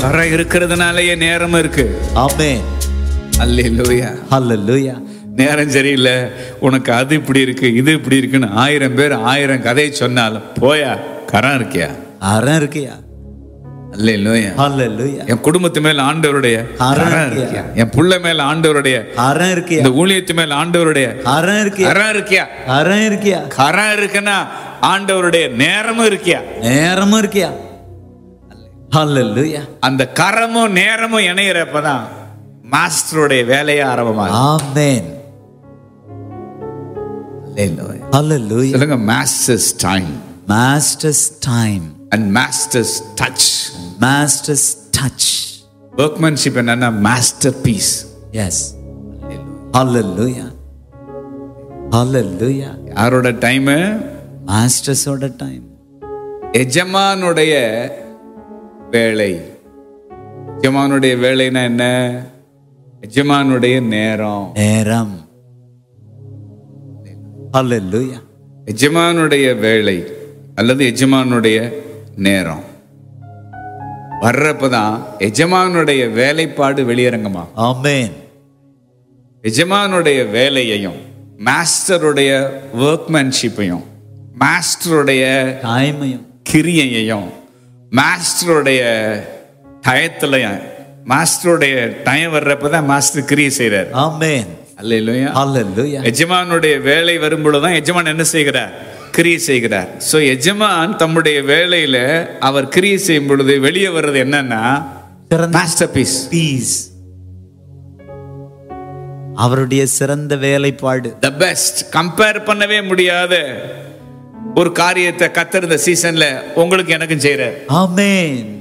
கரை இருக்கிறதுனாலயே நேரம் இருக்கு ஆமென் அல்லேலூயா ஹalleluya நேரம் சரியில்லை உனக்கு அது இப்படி இருக்கு இது இப்படி இருக்குன்னு ஆயிரம் பேர் ஆயிரம் கதையை சொன்னாலும் போயா கரம் இருக்கியா அறம் இருக்கியா அல்லேலூயா ஹalleluya என் குடும்பத்து மேல ஆண்டவருடைய கரம் கரம் இருக்கியா? இருக்கியா என் புள்ள மேல ஆண்டவருடைய அறம் இருக்கியா இந்த ஊழியத்து மேல ஆண்டவருடைய அறம் இருக்கியா கரம் இருக்கியா அறம் இருக்கியா கரம் இருக்குன்னா ஆண்டவருடைய நேரமும் இருக்கியா நேரமும் இருக்கியா ஹalleluya அந்த கரமும் நேரமும் இணையிறப்பதான் மாஸ்டருடைய வேலையை ஆரம்பமாகும் ஆமென் Hallelujah. ஹalleluya சொல்லுங்க masters time masters time and masters touch masters touch workmanship என்னன்னா மாஸ்டர் பீஸ் எஸ் ஹalleluya ஹalleluya யாரோட டைமு மாஸ்டர்ஸோட டைம் எஜமானுடைய வேலை எஜமானுடைய வேலைன்னா என்ன எஜமானுடைய நேரம் நேரம் ஹalleluya எஜமானுடைய வேலை அல்லது எஜமானுடைய நேரம் வர்றப்பதான் எஜமானுடைய வேலைப்பாடு வெளியரங்கமா ஆமென் எஜமானுடைய வேலையையும் மாஸ்டருடைய ஒர்க்மேன்ஷிப்பையும் மாஸ்டருடைய டைமையும் கிரியையையும் மாஸ்டருடைய டயத்துலையும் மாஸ்டருடைய டைம் வர்றப்பதான் மாஸ்டர் கிரியை செய்கிறார் ஆமென் அல்லையா ஹalleluya எஜமானுடைய வேலை வரும்பொழுதுதான் எஜமான் என்ன செய்கிறார் கிரியை செய்கிறார் சோ எஜமான் தம்முடைய வேலையில அவர் கிரியை செய்யும் பொழுது வெளியே வர்றது என்னன்னா சிறந்த மாஸ்டர் பீஸ் பீஸ் அவருடைய சிறந்த வேலைப்பாடு த பெஸ்ட் கம்பேர் பண்ணவே முடியாத ஒரு காரியத்தை கத்தர் இந்த சீசன்ல உங்களுக்கு எனக்கும் செய்யறார் ஆமென்